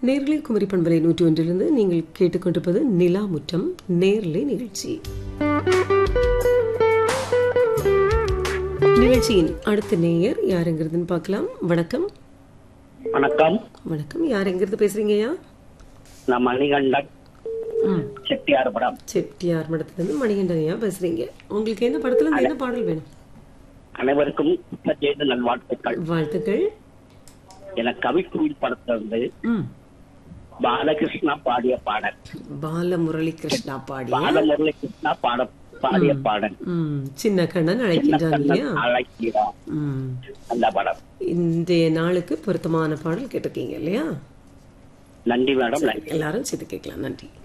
நேர்லை குமரி பண்பலை நூற்றி ஒன்றிலிருந்து நீங்கள் கேட்டுக்கொண்டிருப்பது நிலா முற்றம் நேர்லை நிகழ்ச்சி நிகழ்ச்சியின் அடுத்த நேயர் யாருங்கிறதுன்னு பார்க்கலாம் வணக்கம் வணக்கம் வணக்கம் யார் எங்கிருந்து பேசுறீங்கய்யா நான் மணிகண்டன் ம் செட்டியார் படம் செட்டியார் மடத்துலேருந்து மணிகண்டன் ஐயா பேசுறீங்க உங்களுக்கு எந்த படத்துல இருந்து என்ன பாடல் வேணும் அனைவருக்கும் செய்த நல்வாழ்த்துக்கள் வாழ்த்துக்கள் என கவிக்குயில் படத்திலிருந்து ம் பாலகிருஷ்ணா பாடிய பாடல் பாலமுரளி கிருஷ்ணா பாடிய பாலமுரளி கிருஷ்ணா பாட பாடிய பாடல் ம் சின்ன கண்ணன் அழைக்கின்றான் இல்லையா அழைக்கிறோம் ம் அந்த படம் இன்றைய நாளுக்கு பொருத்தமான பாடல் கேட்டிருக்கீங்க இல்லையா நன்றி மேடம் நன்றி எல்லாரும் சேர்த்து கேட்கலாம் நன்றி